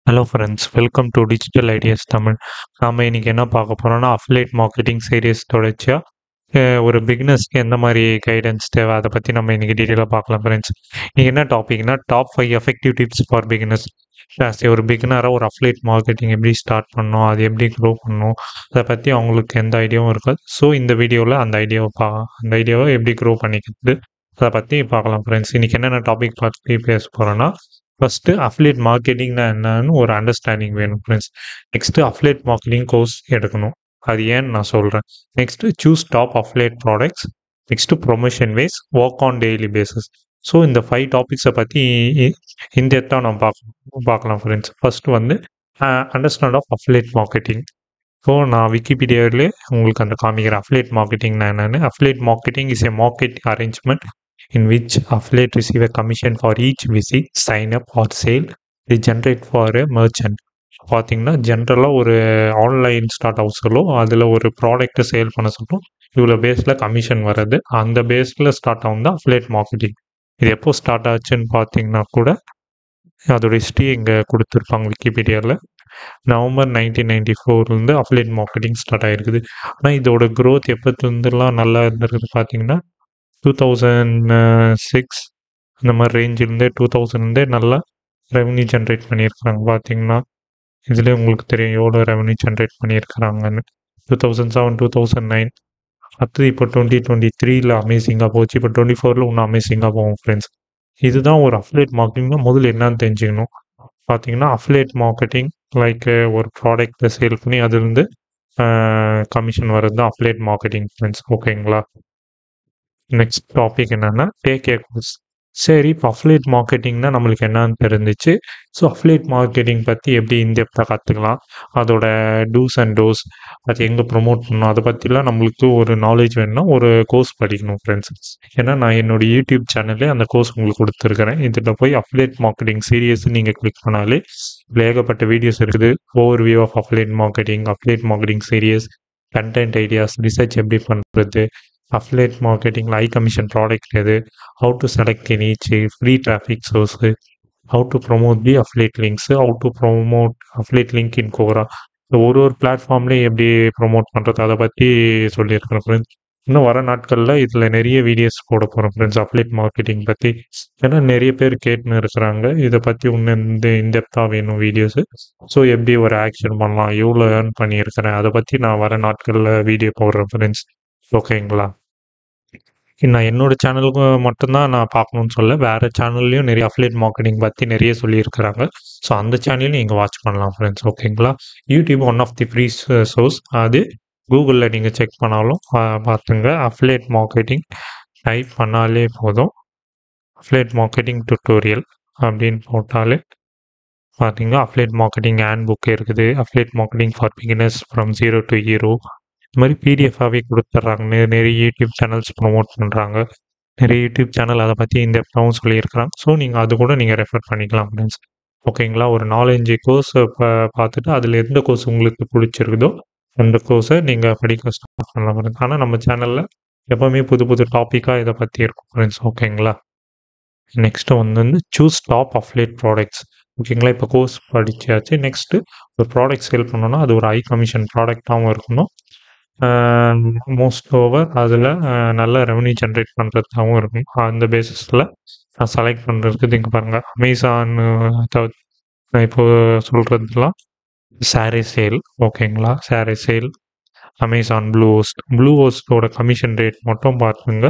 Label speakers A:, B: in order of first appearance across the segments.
A: Hello friends welcome to digital ideas Tamil நாம் இன்னைக்கு என்ன பார்க்க போகிறோம்னா அஃப்லேட் மார்க்கெட்டிங் சீரியஸ் தொடர்ச்சியாக ஒரு பிகினர்ஸ்க்கு எந்த மாதிரி கைடன்ஸ் தேவை அதை பற்றி நம்ம இன்னைக்கு டீட்டெயிலாக பார்க்கலாம் ஃப்ரெண்ட்ஸ் இன்றைக்கி என்ன டாபிக்னா top five effective tips for beginners as ஒரு பிகினராக ஒரு அஃப்லேட் மார்க்கெட்டிங் எப்படி ஸ்டார்ட் பண்ணணும் அது எப்படி க்ரோ பண்ணணும் அதை பற்றி அவங்களுக்கு எந்த ஐடியாவும் இருக்காது ஸோ இந்த வீடியோவில் அந்த ஐடியாவை பா அந்த ஐடியாவை எப்படி க்ரோ பண்ணிக்கிறது அதை பற்றி பார்க்கலாம் ஃப்ரெண்ட்ஸ் இன்றைக்கி என்னென்ன டாபிக் பற்றி பேச போகிறோன்னா ஃபஸ்ட்டு அஃப்லேட் மார்க்கெட்டிங்னா என்னன்னு ஒரு அண்டர்ஸ்டாண்டிங் வேணும் friends next affiliate marketing course எடுக்கணும் அது ஏன்னு நான் சொல்கிறேன் next choose top affiliate products next promotion ways work on daily basis so இந்த ஃபைவ் டாபிக்ஸை பற்றி இந்த இடத்தான் நம்ம பார்க்க பார்க்கலாம் ஃப்ரெண்ட்ஸ் ஃபஸ்ட்டு வந்து understand of affiliate marketing so நான் விக்கிபீடியாவிலே உங்களுக்கு அந்த காமிக்கிறேன் அஃப்லேட் மார்க்கெட்டிங்னா என்னென்னு affiliate marketing is a market arrangement in which affiliate receive a commission for each visit, sign up or sale they generate for a merchant. பார்த்தீங்கன்னா ஜென்ரலாக ஒரு ஆன்லைன் ஸ்டார்ட் ஹவுஸ் சொல்லும் அதில் ஒரு ப்ராடக்ட்டை சேல் பண்ண சொல்லும் இவ்வளோ பேஸில் கமிஷன் வர்றது அந்த பேஸில் ஸ்டார்ட் ஆகும் தான் அஃப்லேட் மார்க்கெட்டிங் இது எப்போ ஸ்டார்ட் ஆச்சுன்னு பார்த்தீங்கன்னா கூட அதோட ஹிஸ்ட்ரி இங்கே கொடுத்துருப்பாங்க விக்கிபீடியாவில் நவம்பர் நைன்டீன் நைன்டி ஃபோர்லேருந்து அஃப்லேட் மார்க்கெட்டிங் ஸ்டார்ட் ஆகிருக்குது ஆனால் இதோட க்ரோத் எப்போத்துலேருந்துலாம் நல்லா இருந்திருக்குது பார்த்தீங்கன்னா டூ தௌசண்ட் சிக்ஸ் அந்த மாதிரி ரேஞ்சிலேருந்தே டூ தௌசண்ட்லேருந்தே நல்லா ரெவன்யூ ஜென்ரேட் பண்ணியிருக்கிறாங்க பார்த்தீங்கன்னா இதுலேயே உங்களுக்கு தெரியும் எவ்வளோ ரெவன்யூ ஜென்ரேட் பண்ணியிருக்கிறாங்கன்னு two thousand seven two thousand nine அடுத்தது இப்போ டுவெண்ட்டி டுவெண்ட்டி த்ரீல அமேசிங்காக போச்சு இப்போ டுவெண்ட்டி ஃபோரில் இன்னும் அமேசிங்காக போகும் ஃப்ரெண்ட்ஸ் இதுதான் ஒரு அஃப்லேட் மார்க்கெட்டிங்னா முதல்ல என்னன்னு தெரிஞ்சுக்கணும் பார்த்தீங்கன்னா அஃப்லேட் மார்க்கெட்டிங் லைக் ஒரு ப்ராடக்ட்டை சேல் பண்ணி அதுலேருந்து கமிஷன் வர்றது தான் அஃப்லேட் மார்க்கெட்டிங் ஃப்ரெண்ட்ஸ் ஓகேங்களா நெக்ஸ்ட் டாபிக் என்னென்னா டேக் ஏ கோர்ஸ் சரி இப்போ அஃப்லேட் மார்க்கெட்டிங்னா நம்மளுக்கு என்னன்னு தெரிஞ்சிச்சு ஸோ அஃப்லேட் மார்க்கெட்டிங் பற்றி எப்படி இந்தியப்தாக கற்றுக்கலாம் அதோட டூஸ் அண்ட் டோஸ் அது எங்கே ப்ரொமோட் பண்ணணும் அதை பற்றிலாம் நம்மளுக்கு ஒரு நாலேஜ் வேணும்னா ஒரு கோர்ஸ் படிக்கணும் ஃப்ரெண்ட்ஸ் ஏன்னா நான் என்னோடய யூடியூப் சேனல்லே அந்த கோர்ஸ் உங்களுக்கு கொடுத்துருக்குறேன் இதில் போய் அஃப்லேட் மார்க்கெட்டிங் சீரியஸ் நீங்கள் கிளிக் பண்ணாலே இதில் ஏகப்பட்ட வீடியோஸ் இருக்குது over view of affiliate marketing affiliate marketing series content ideas research எப்படி பண்ணுறது அஃப்லேட் மார்க்கெட்டிங்கில் ஐ கமிஷன் ப்ராடக்ட் எது how to select in each free traffic source how to promote the affiliate links how to promote affiliate link in Quora ஒரு ஒரு பிளாட்ஃபார்ம்லேயும் எப்படி promote பண்ணுறது அதை பற்றி சொல்லியிருக்கிறேன் ஃப்ரெண்ட்ஸ் இன்னும் வர நாட்களில் இதில் நிறைய வீடியோஸ் போட போகிறோம் ஃப்ரெண்ட்ஸ் அஃப்லேட் மார்க்கெட்டிங் பற்றி ஏன்னா நிறைய பேர் கேட்டுன்னு இருக்கிறாங்க இதை பற்றி இன்னும் இந்த இன்டெப்த்தாக வேணும் வீடியோஸு ஸோ எப்படி ஒரு ஆக்ஷன் பண்ணலாம் எவ்வளோ ஏர்ன் பண்ணியிருக்கிறேன் அதை பற்றி நான் வர நாட்களில் வீடியோ போடுறேன் ஃப்ரெண்ட்ஸ் ஓகேங்களா நான் என்னோட சேனலுக்கு மட்டும்தான் நான் பார்க்கணுன்னு சொல்ல வேறு சேனல்லையும் நிறைய அஃப்லேட் மார்க்கெட்டிங் பற்றி நிறைய சொல்லியிருக்கிறாங்க ஸோ அந்த சேனலையும் நீங்கள் வாட்ச் பண்ணலாம் ஃப்ரெண்ட்ஸ் ஓகேங்களா YouTube one of the free source அது கூகுளில் நீங்கள் செக் பண்ணாலும் பார்த்துங்க அஃப்லேட் மார்க்கெட்டிங் டைப் பண்ணாலே போதும் அஃப்லேட் மார்க்கெட்டிங் டுட்டோரியல் அப்படின்னு போட்டாலே பார்த்தீங்கன்னா அஃப்லேட் மார்க்கெட்டிங் ஹேண்ட் புக் இருக்குது affiliate marketing for beginners from zero to hero இது மாதிரி பிடிஎஃபாகவே கொடுத்துட்றாங்க நிறைய யூடியூப் சேனல்ஸ் ப்ரொமோட் பண்ணுறாங்க நிறைய யூடியூப் சேனல் அதை பற்றி இந்த எப்பவும் சொல்லியிருக்கிறாங்க ஸோ நீங்கள் அது கூட நீங்கள் ரெஃபர் பண்ணிக்கலாம் ஃப்ரெண்ட்ஸ் ஓகேங்களா ஒரு நாலஞ்சு கோர்ஸ் பார்த்துட்டு அதில் எந்த கோர்ஸ் உங்களுக்கு பிடிச்சிருக்குதோ அந்த கோர்ஸை நீங்கள் படிக்க ஸ்டார்ட் பண்ணலாம் ஃப்ரெண்ட்ஸ் ஆனால் நம்ம சேனலில் எப்போவுமே புது புது டாப்பிக்காக இதை பற்றி இருக்கும் ஃப்ரெண்ட்ஸ் ஓகேங்களா நெக்ஸ்ட்டு வந்து வந்து சூஸ் டாப் அஃப்லேட் ப்ராடக்ட்ஸ் ஓகேங்களா இப்போ கோர்ஸ் படித்தாச்சு நெக்ஸ்ட்டு ஒரு ப்ராடக்ட் சேல் பண்ணோன்னா அது ஒரு ஹை கமிஷன் ப்ராடக்டாகவும் இருக்கணும் மோஸ்ட் ஓவர் அதில் நல்ல ரெவன்யூ ஜென்ரேட் பண்ணுறதாகவும் இருக்கும் அந்த பேசிஸில் நான் செலக்ட் பண்ணுறதுக்கு இங்கே பாருங்கள் அமேசான் நான் இப்போ சொல்கிறதுலாம் சாரீ சேல் ஓகேங்களா sorry sale Amazon Bluehost ப்ளூ ஹோஸ்டோட கமிஷன் ரேட் மட்டும் பார்த்துங்க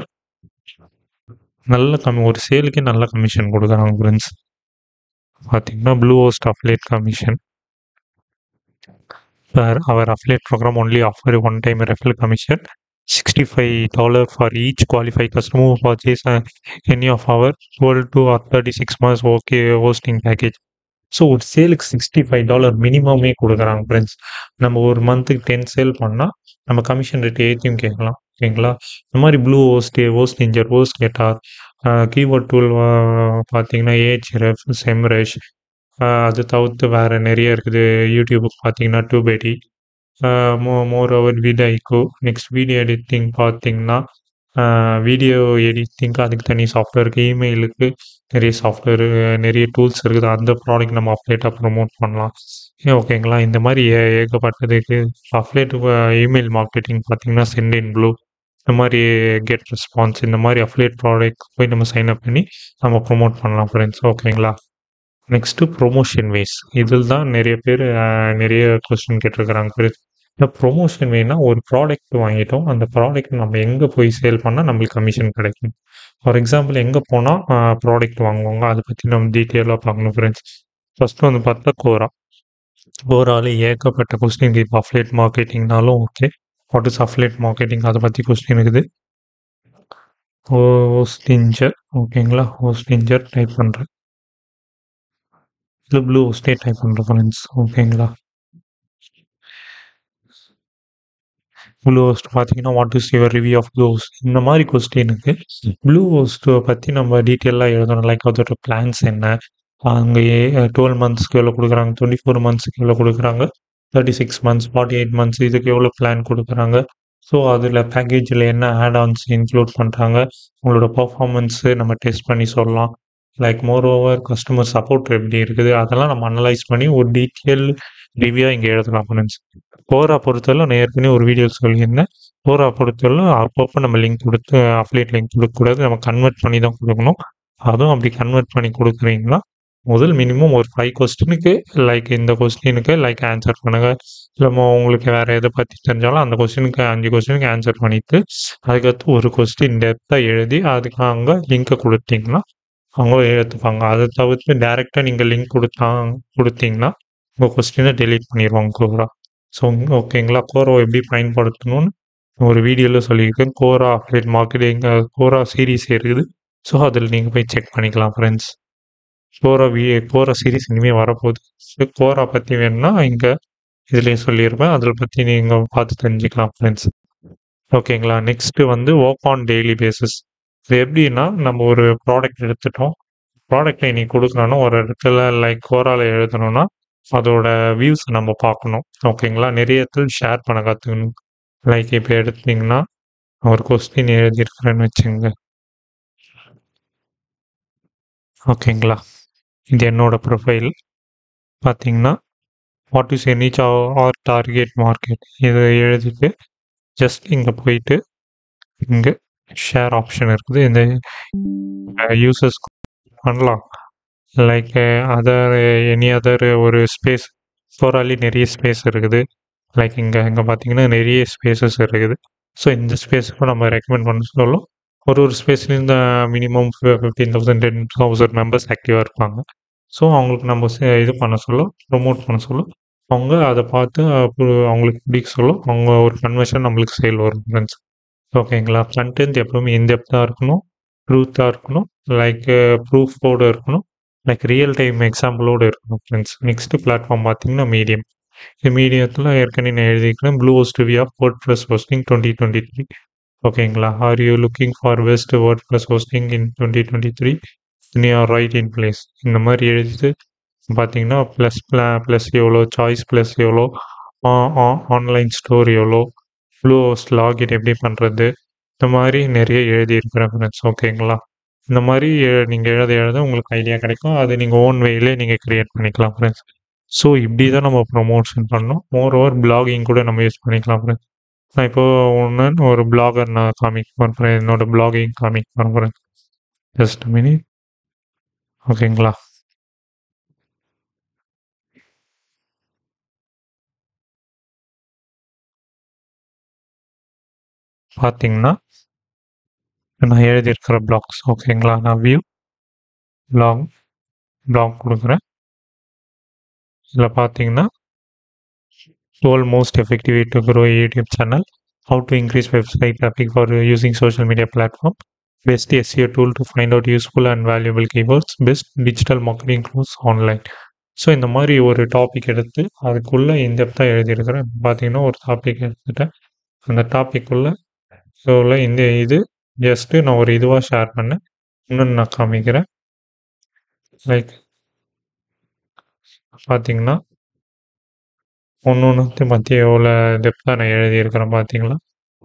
A: நல்ல கம்மி ஒரு சேலுக்கே நல்ல கமிஷன் கொடுக்குறாங்க ஃப்ரெண்ட்ஸ் பார்த்தீங்கன்னா Bluehost affiliate commission where our affiliate program only offer a one-time referral commission $65 for each qualified customer who purchase uh, any of our 12 to or 36 months okay hosting package so ஒரு சேலுக்கு sixty five dollar மினிமமே கொடுக்குறாங்க friends நம்ம ஒரு மந்த்துக்கு ten sale பண்ணால் நம்ம commission rate ஏற்றியும் கேட்கலாம் ஓகேங்களா இந்த மாதிரி Bluehost Hostinger HostGator keyboard tool பார்த்தீங்கன்னா ஏஹெச்எஃப் செம்ரஷ் அது தவிர்த்து வேறு நிறைய இருக்குது யூடியூபுக்கு பார்த்தீங்கன்னா TubeBuddy mo more over vidIQ next video editing பார்த்தீங்கன்னா வீடியோ எடிட்டிங்க்கு அதுக்கு தனி சாஃப்ட்வேர் இருக்குது இமெயிலுக்கு நிறைய சாஃப்ட்வேரு நிறைய டூல்ஸ் இருக்குது அந்த ப்ராடக்ட் நம்ம அப்டேட்டாக ப்ரமோட் பண்ணலாம் ஓகேங்களா இந்த மாதிரி ஏ ஏகப்பட்டது இருக்குது அப்டேட் இமெயில் மார்க்கெட்டிங் பார்த்தீங்கன்னா சென்ட் இன் ப்ளூ இந்த மாதிரி கெட் ரெஸ்பான்ஸ் இந்த மாதிரி அஃப்லேட் ப்ராடக்ட் போய் நம்ம சைன் அப் பண்ணி நம்ம ப்ரொமோட் பண்ணலாம் ஃப்ரெண்ட்ஸ் ஓகேங்களா நெக்ஸ்ட்டு ப்ரொமோஷன் வேஸ் இதில் தான் நிறைய பேர் நிறைய கொஸ்டின் கேட்டிருக்கிறாங்க ஃப்ரெண்ட்ஸ் இந்த ப்ரொமோஷன் வேனா ஒரு ப்ராடக்ட் வாங்கிட்டோம் அந்த ப்ராடக்ட் நம்ம எங்கே போய் சேல் பண்ணால் நம்மளுக்கு கமிஷன் கிடைக்கும் ஃபார் எக்ஸாம்பிள் எங்கே போனால் ப்ராடக்ட் வாங்குவாங்க அதை பற்றி நம்ம டீட்டெயிலாக பார்க்கணும் ஃப்ரெண்ட்ஸ் ஃபஸ்ட்டு வந்து பார்த்தா கோரா கோரால ஏகப்பட்ட கொஸ்டின் இப்போ அஃப்லேட் மார்க்கெட்டிங்னாலும் okay what is affiliate marketing அதை பற்றி கொஸ்டின் இருக்குது ஹோஸ்டிஞ்சர் ஓகேங்களா ஹோஸ்டிஞ்சர் டைப் பண்ணுறேன் இல்லை ப்ளூ ஹோஸ்டே டைப் பண்ணுறேன் ஃப்ரெண்ட்ஸ் ஓகேங்களா ப்ளூ ஹோஸ்ட் பார்த்தீங்கன்னா what is your review of Bluehost இந்த மாதிரி கொஸ்டினுக்கு ப்ளூ ஹோஸ்ட்டை பற்றி நம்ம டீட்டெயிலாக எழுதணும் லைக் அதோட பிளான்ஸ் என்ன அங்கே டுவெல் மந்த்ஸ்க்கு எவ்வளோ கொடுக்குறாங்க டுவெண்ட்டி ஃபோர் மந்த்ஸ்க்கு எவ்வளோ கொடுக்குறாங்க thirty six months forty eight months இதுக்கு எவ்வளோ பிளான் கொடுக்குறாங்க ஸோ அதில் பேக்கேஜில் என்ன ஆட் ஆன்ஸ் இன்க்ளூட் பண்ணுறாங்க உங்களோட பர்ஃபார்மன்ஸு நம்ம டெஸ்ட் பண்ணி சொல்லலாம் like more over customer support எப்படி இருக்குது அதெல்லாம் நம்ம அனலைஸ் பண்ணி ஒரு டீட்டெயில் ரிவ்யூவாக இங்கே எழுதலாம் ஃப்ரெண்ட்ஸ் கோரா பொறுத்தவரை நான் ஏற்கனவே ஒரு வீடியோ சொல்லியிருந்தேன் கோரா பொறுத்தவரை அப்பப்போ நம்ம லிங்க் கொடுத்து அப்ளேட் லிங்க் கொடுக்கக்கூடாது நம்ம கன்வெர்ட் பண்ணி தான் கொடுக்கணும் அதுவும் அப்படி கன்வெர்ட் பண்ணி கொடுக்குறீங்களா முதல் மினிமம் ஒரு ஃபைவ் கொஸ்டினுக்கு லைக் இந்த கொஸ்டினுக்கு லைக் ஆன்சர் பண்ணுங்கள் இல்லை உங்களுக்கு வேறு எதை பற்றி தெரிஞ்சாலும் அந்த கொஸ்டினுக்கு அஞ்சு கொஸ்டினுக்கு ஆன்சர் பண்ணிவிட்டு அதுக்கடுத்து ஒரு கொஸ்டின் டெப்த்தாக எழுதி அதுக்கு அங்கே லிங்க்கை கொடுத்தீங்கன்னா அவங்க ஏற்றுப்பாங்க அதை தவிர்த்து டேரெக்டாக நீங்கள் லிங்க் கொடுத்தா கொடுத்தீங்கன்னா உங்கள் கொஸ்டினை டெலீட் பண்ணிடுவாங்க கோரா ஸோ ஓகேங்களா கோராவை எப்படி பயன்படுத்தணும்னு ஒரு வீடியோவில் சொல்லியிருக்கேன் Quora update marketing Quora series இருக்குது ஸோ அதில் நீங்கள் போய் செக் பண்ணிக்கலாம் ஃப்ரெண்ட்ஸ் கோரா வி கோரா சீரீஸ் இனிமேல் வரப்போகுது ஸோ கோரா பற்றி வேணும்னா இங்கே இதுலேயே சொல்லியிருப்பேன் அதில் பற்றி நீங்கள் பார்த்து தெரிஞ்சுக்கலாம் ஃப்ரெண்ட்ஸ் ஓகேங்களா நெக்ஸ்ட்டு வந்து ஒர்க் ஆன் டெய்லி பேசிஸ் இது எப்படின்னா நம்ம ஒரு ப்ராடக்ட் எடுத்துட்டோம் ப்ராடக்ட்டை இன்னைக்கு கொடுக்குறோன்னா ஒரு இடத்துல லைக் கோரால எழுதணும்னா அதோட வியூஸ் நம்ம பார்க்கணும் ஓகேங்களா நிறைய இடத்துல ஷேர் பண்ண கற்றுக்கணும் லைக் இப்போ எடுத்தீங்கன்னா ஒரு கொஸ்டின் எழுதியிருக்கிறேன்னு வச்சுங்க ஓகேங்களா இது என்னோட ப்ரொஃபைல் பார்த்தீங்கன்னா what is a niche or target market இதை எழுதிட்டு ஜஸ்ட் இங்கே போயிட்டு இங்கே ஷேர் ஆப்ஷன் இருக்குது இந்த யூசர்ஸ் பண்ணலாம் லைக் அதர் எனி அதர் ஒரு ஸ்பேஸ் ஃபோராலி நிறைய ஸ்பேஸ் இருக்குது லைக் இங்கே இங்கே பார்த்தீங்கன்னா நிறைய ஸ்பேசஸ் இருக்குது ஸோ இந்த ஸ்பேஸுக்கும் நம்ம ரெக்கமெண்ட் பண்ண சொல்லும் ஒரு ஒரு ஸ்பேஸ்லேயும் இந்த minimum fifteen thousand ten thousand members ஆக்டிவாக இருப்பாங்க ஸோ அவங்களுக்கு நம்ம இது பண்ண சொல்ல ப்ரொமோட் பண்ண சொல்ல அவங்க அதை பார்த்து அவங்களுக்கு பிடிக்க சொல்ல அவங்க ஒரு கன்வர்ஷன் நம்மளுக்கு சேல் வரும் ஃப்ரெண்ட்ஸ் ஓகேங்களா கண்டென்ட் எப்பவுமே இன்டெப்த்தாக இருக்கணும் ட்ரூத்தாக இருக்கணும் லைக் ப்ரூஃபோடு இருக்கணும் லைக் ரியல் டைம் எக்ஸாம்பிளோடு இருக்கணும் ஃப்ரெண்ட்ஸ் நெக்ஸ்ட்டு பிளாட்ஃபார்ம் பார்த்தீங்கன்னா மீடியம் இந்த மீடியத்தில் ஏற்கனவே நான் எழுதிக்கிறேன் ப்ளூ ஹோஸ்ட் வி of WordPress hosting twenty twenty three ஓகேங்களா are you looking for best WordPress hosting in twenty twenty three நீ ஆர் ரைட் இன் பிளேஸ் இந்த மாதிரி எழுதிட்டு பார்த்தீங்கன்னா ப்ளஸ் ப்ளா ப்ளஸ் எவ்வளோ சாய்ஸ் ப்ளஸ் எவ்வளோ ஆன்லைன் ஸ்டோர் எவ்வளோ ப்ளூ ஹோஸ்ட் லாகின் எப்படி பண்ணுறது இந்த மாதிரி நிறைய எழுதியிருக்கிறேன் ஃப்ரெண்ட்ஸ் ஓகேங்களா இந்த மாதிரி நீங்கள் எழுத எழுத உங்களுக்கு ஐடியா கிடைக்கும் அது நீங்கள் ஓன் வேயிலே நீங்கள் க்ரியேட் பண்ணிக்கலாம் ஃப்ரெண்ட்ஸ் ஸோ இப்படி தான் நம்ம ப்ரொமோஷன் பண்ணோம் மோர் ஓவர் பிளாகிங் கூட நம்ம யூஸ் பண்ணிக்கலாம் ஃப்ரெண்ட்ஸ் நான் இப்போ ஒன்று ஒரு பிளாகர் நான் காமிக்க போகிறேன் என்னோட பிளாகிங் காமிக்க போகிறேன் ஜஸ்ட் மினிட் ஓகேங்களா பார்த்தீங்கன்னா நான் எழுதியிருக்கிற பிளாக்ஸ் ஓகேங்களா நான் வியூ பிளாக் பிளாக் கொடுக்குறேன் இதில் பார்த்தீங்கன்னா twelve most effective way to grow a YouTube channel how to increase website traffic for using social media platform best SEO tool to find out useful and valuable keywords best digital marketing tools online so இந்த மாதிரி ஒரு topic எடுத்து அதுக்குள்ளே இன்டெப்த்தாக எழுதியிருக்கிறேன் பார்த்தீங்கன்னா ஒரு topic எடுத்துட்டேன் அந்த டாபிக்குள்ளே ஸோவில் இந்த இது ஜஸ்ட்டு நான் ஒரு இதுவாக ஷேர் பண்ணேன் இன்னொன்று நான் காமிக்கிறேன் லைக் பார்த்தீங்கன்னா ஒன்று ஒன்று பற்றி எவ்வளோ டெப்த்தாக நான் எழுதியிருக்கிறேன் பார்த்தீங்களா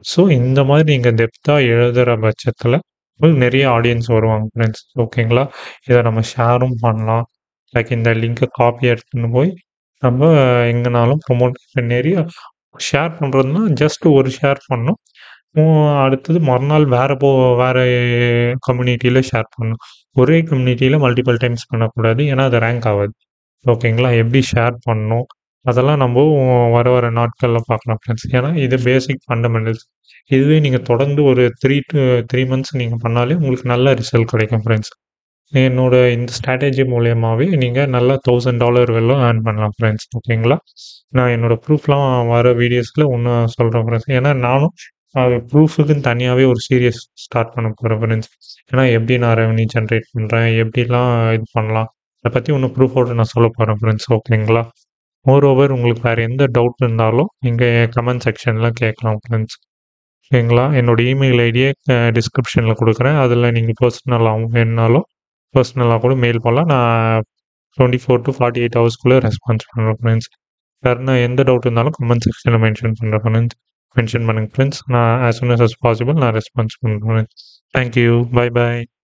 A: ஸோ இந்த மாதிரி நீங்கள் டெப்த்தாக எழுதுகிற பட்சத்தில் உங்களுக்கு நிறைய ஆடியன்ஸ் வருவாங்க ஃப்ரெண்ட்ஸ் ஓகேங்களா இதை நம்ம ஷேரும் பண்ணலாம் லைக் இந்த லிங்கை காப்பி எடுத்துன்னு போய் நம்ம எங்கேனாலும் ப்ரொமோட் நிறைய ஷேர் பண்ணுறதுனா ஜஸ்ட் ஒரு ஷேர் பண்ணணும் உம், அடுத்தது மறுநாள் வேறு போ வேறு கம்யூனிட்டியில் ஷேர் பண்ணணும் ஒரே கம்யூனிட்டியில் மல்டிபிள் டைம்ஸ் பண்ணக்கூடாது ஏன்னா அது ரேங்க் ஆகாது ஓகேங்களா எப்படி ஷேர் பண்ணணும் அதெல்லாம் நம்ம வர வர நாட்களில் பார்க்கலாம் ஃப்ரெண்ட்ஸ் ஏன்னா இது பேசிக் ஃபண்டமெண்டல்ஸ் இதுவே நீங்கள் தொடர்ந்து ஒரு த்ரீ டு த்ரீ மந்த்ஸ் நீங்கள் பண்ணாலே உங்களுக்கு நல்ல ரிசல்ட் கிடைக்கும் ஃப்ரெண்ட்ஸ் என்னோட இந்த ஸ்ட்ராட்டஜி மூலியமாகவே நீங்கள் நல்லா தௌசண்ட் டாலர் வெல்லும் ஏர்ன் பண்ணலாம் ஃப்ரெண்ட்ஸ் ஓகேங்களா நான் என்னோட ப்ரூஃப்லாம் வர வீடியோஸில் ஒன்று சொல்கிறேன் ஃப்ரெண்ட்ஸ் ஏன்னா நானும் அது ப்ரூஃபுக்குன்னு தனியாகவே ஒரு சீரியஸ் ஸ்டார்ட் பண்ண போகிறேன் ஃப்ரெண்ட்ஸ் ஏன்னா எப்படி நான் ரெவன்யூ ஜென்ரேட் பண்ணுறேன் எப்படிலாம் இது பண்ணலாம் அதை பற்றி ஒன்று ப்ரூஃபோடு நான் சொல்ல போகிறேன் ஃப்ரெண்ட்ஸ் ஓகேங்களா மோர் ஓவர் உங்களுக்கு வேறு எந்த டவுட் இருந்தாலும் நீங்கள் கமெண்ட் செக்ஷனில் கேட்கலாம் ஃப்ரெண்ட்ஸ் ஓகேங்களா என்னோட இமெயில் ஐடியை டிஸ்கிரிப்ஷனில் கொடுக்குறேன் அதில் நீங்கள் பர்சனலாகவும் வேணுனாலும் பர்சனலாக கூட மெயில் பண்ணலாம் நான் twenty four to forty eight ஹவர்ஸ்க்குள்ளே ரெஸ்பான்ஸ் பண்ணுறேன் ஃப்ரெண்ட்ஸ் வேறு நான் எந்த டவுட் இருந்தாலும் கமெண்ட் செக்ஷனில் மென்ஷன் பண்ணுறேன் ஃப்ரெண்ட்ஸ் மென்ஷன் பண்ணுங்க ஃப்ரெண்ட்ஸ் நான் as soon as as possible நான் ரெஸ்பான்ஸ் பண்ணுறேன் தேங்க்யூ பை பை